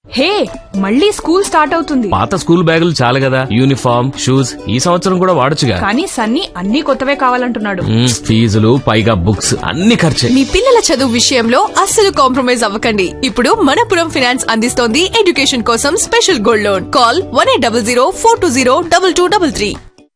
హే మళ్ళీ school start అవుతుంది పాత స్కూల్ బ్యాగులు చాలు కదా యూనిఫామ్ షూస్ ఈ సంవత్సరం కూడా వాడొచ్చుగా కానీ సన్నీ అన్ని కొత్తవే కావాలంటున్నాడు మ్మ్, ఫీజులు పైగా బుక్స్ అన్ని ఖర్చే మీ పిల్లల చదువు విషయంలో అస్సలు కాంప్రమైజ్ అవ్వకండి ఇప్పుడు మనపురం ఫినాన్స్ అందిస్తోంది ఎడ్యుకేషన్ కోసం special gold loan call one eight double zero four two zero double two double three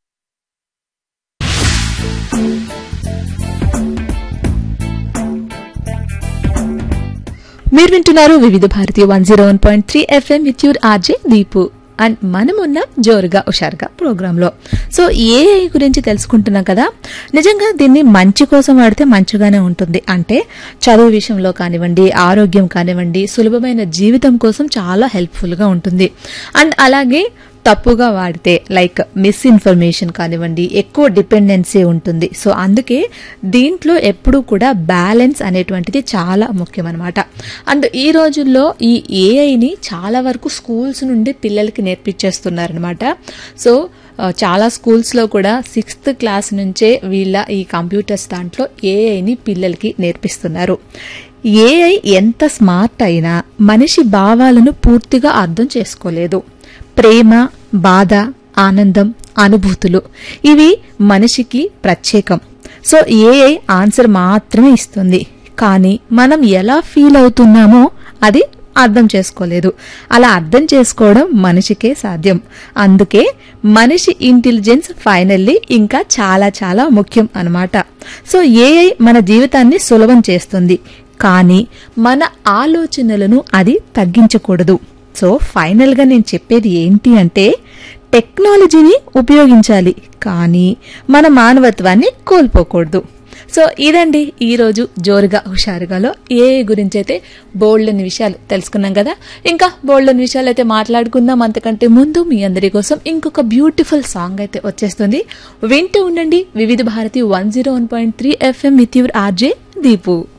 మీరు వింటున్నారు Vividh Bharati one zero one point three FM with your RJ Deepu and మనం ఉన్నాం జోరుగా హుషారుగా ప్రోగ్రాంలో సో ఏఐ గురించి తెలుసుకుంటున్నాం కదా నిజంగా దీన్ని మంచి కోసం వాడితే మంచిగానే ఉంటుంది అంటే చదువు విషయంలో కానివ్వండి ఆరోగ్యం కానివ్వండి సులభమైన జీవితం కోసం చాలా హెల్ప్ఫుల్గా ఉంటుంది అండ్ అలాగే తప్పుగా వాడితే లైక్ మిస్ఇన్ఫర్మేషన్ కానివ్వండి ఎక్కువ డిపెండెన్సీ ఉంటుంది సో అందుకే దీంట్లో ఎప్పుడూ కూడా బ్యాలెన్స్ అనేటువంటిది చాలా ముఖ్యం అనమాట అండ్ ఈ రోజుల్లో ఈ ఏఐని చాలా వరకు స్కూల్స్ నుండి పిల్లలకి నేర్పించేస్తున్నారనమాట సో ఆ, చాలా స్కూల్స్లో కూడా సిక్స్త్ క్లాస్ నుంచే వీళ్ళ ఈ కంప్యూటర్స్ దాంట్లో ఏఐని పిల్లలకి నేర్పిస్తున్నారు ఏఐ ఎంత స్మార్ట్ అయినా మనిషి భావాలను పూర్తిగా అర్థం చేసుకోలేదు ప్రేమ బాధ ఆనందం అనుభూతులు ఇవి మనిషికి ప్రత్యేకం సో ఏఐ ఆన్సర్ మాత్రమే ఇస్తుంది కానీ మనం ఎలా ఫీల్ అవుతున్నామో అది అర్థం చేసుకోలేదు అలా అర్థం చేసుకోవడం మనిషికే సాధ్యం అందుకే మనిషి ఇంటెలిజెన్స్ ఫైనల్లీ ఇంకా చాలా చాలా ముఖ్యం అన్నమాట సో ఏఐ మన జీవితాన్ని సులభం చేస్తుంది కానీ మన ఆలోచనలను అది తగ్గించకూడదు సో ఫైనల్గా నేను చెప్పేది ఏంటి అంటే టెక్నాలజీని ఉపయోగించాలి కానీ మన మానవత్వాన్ని కోల్పోకూడదు సో ఇదండి ఈరోజు జోరుగా హుషారుగాలో ఏ గురించి అయితే బోల్డని విషయాలు తెలుసుకున్నాం కదా ఇంకా బోల్డని విషయాలు అయితే మాట్లాడుకుందాం అంతకంటే ముందు మీ అందరి కోసం ఇంకొక బ్యూటిఫుల్ సాంగ్ అయితే వచ్చేస్తుంది వింటూ ఉండండి Vividh Bharati one zero one point three FM with your RJ Deepu